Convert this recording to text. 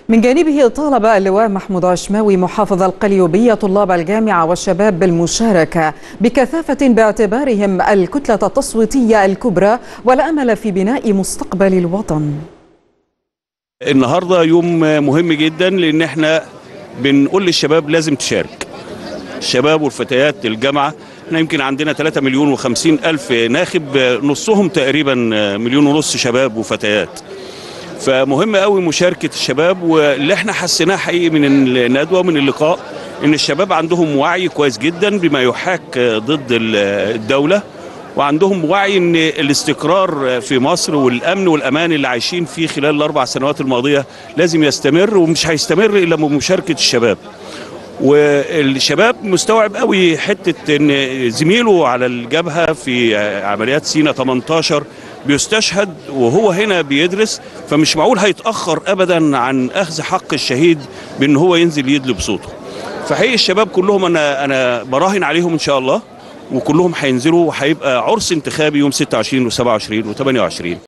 من جانبه طالب اللواء محمود عشماوي محافظ القليوبية طلاب الجامعة والشباب بالمشاركة بكثافة باعتبارهم الكتلة التصويتية الكبرى والأمل في بناء مستقبل الوطن النهارده يوم مهم جدا لان احنا بنقول للشباب لازم تشارك الشباب والفتيات الجامعه احنا يمكن عندنا 3 مليون و50 الف ناخب نصهم تقريبا مليون ونص شباب وفتيات فمهم قوي مشاركه الشباب واللي احنا حسيناه حقيقي من الندوه من اللقاء ان الشباب عندهم وعي كويس جدا بما يحاك ضد الدوله وعندهم وعي ان الاستقرار في مصر والامن والامان اللي عايشين فيه خلال الاربع سنوات الماضيه لازم يستمر ومش هيستمر الا بمشاركه الشباب والشباب مستوعب قوي حته ان زميله على الجبهه في عمليات سينا 18 بيستشهد وهو هنا بيدرس فمش معقول هيتاخر ابدا عن اخذ حق الشهيد بان هو ينزل يدلي بصوته فحقيقي الشباب كلهم انا انا براهن عليهم ان شاء الله وكلهم هينزلوا وهيبقى عرس انتخابي يوم 26 و27 و28